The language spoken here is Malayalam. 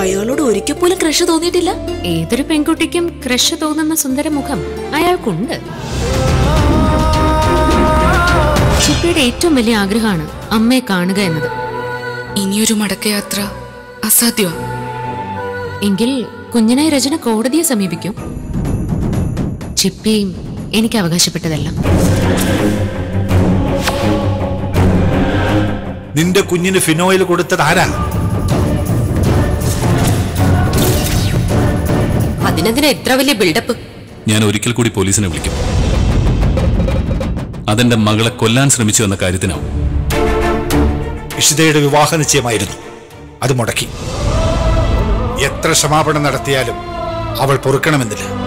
അയാളോട് ഒരിക്കൽ പോലും ക്രഷ് തോന്നിയിട്ടില്ല ഏതൊരു പെൺകുട്ടിക്കും ക്രഷ് തോന്നുന്ന സുന്ദര മുഖം അയാൾക്കുണ്ട് ചിപ്പിയുടെ ഏറ്റവും വലിയ ആഗ്രഹമാണ് അമ്മയെ കാണുക എന്നത് ഇനിയൊരു മടക്കയാത്ര അസാധ്യമാണ് എങ്കിൽ കുഞ്ഞനായി രചന കോടതിയെ സമീപിക്കും ചിപ്പിയും എനിക്ക് അവകാശപ്പെട്ടതെല്ലാം നിന്റെ കുഞ്ഞിന് ഫിനോയിൽ കൊടുത്തത് ആരാ അതിനെന്തിനാ എത്ര വലിയ ബിൽഡപ്പ് ഞാൻ ഒരിക്കൽ കൂടി പോലീസിനെ വിളിക്കും അതെന്റെ മകളെ കൊല്ലാൻ ശ്രമിച്ചു എന്ന കാര്യത്തിനാവും ഇഷിതയുടെ വിവാഹ നിശ്ചയമായിരുന്നു അത് മുടക്കി എത്ര ക്ഷമാപണം നടത്തിയാലും അവൾ പൊറുക്കണമെന്നില്ല